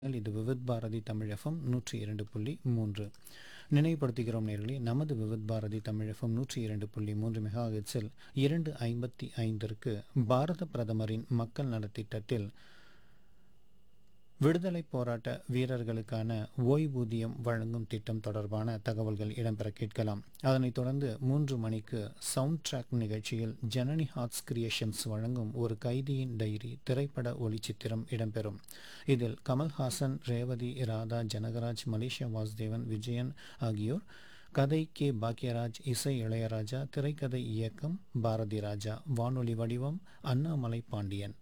இது விவித் பாரதி தமிழ் எஃப்எம் நூற்றி இரண்டு புள்ளி மூன்று நினைவுபடுத்துகிறோம் நேர்களே நமது விவித் பாரதி தமிழ் எஃப்எம் நூற்றி இரண்டு புள்ளி மூன்று மெகா ஹெர்ட்ஸில் இரண்டு ஐம்பத்தி ஐந்திற்கு பாரத பிரதமரின் மக்கள் நலத்திட்டத்தில் விடுதலை போராட்ட வீரர்களுக்கான ஓய்வூதியம் வழங்கும் திட்டம் தொடர்பான தகவல்கள் இடம்பெற கேட்கலாம் அதனைத் தொடர்ந்து மூன்று மணிக்கு சவுண்ட் ட்ராக் நிகழ்ச்சியில் ஜனனி ஹார்ட்ஸ் கிரியேஷன்ஸ் வழங்கும் ஒரு கைதியின் டைரி திரைப்பட ஒளிச்சித்திரம் இடம்பெறும் இதில் கமல்ஹாசன் ரேவதி ராதா ஜனகராஜ் மலேசியா வாசுதேவன் விஜயன் ஆகியோர் கதை கே பாக்யராஜ் இசை இளையராஜா திரைக்கதை இயக்கம் பாரதி ராஜா வானொலி வடிவம் அண்ணாமலை பாண்டியன்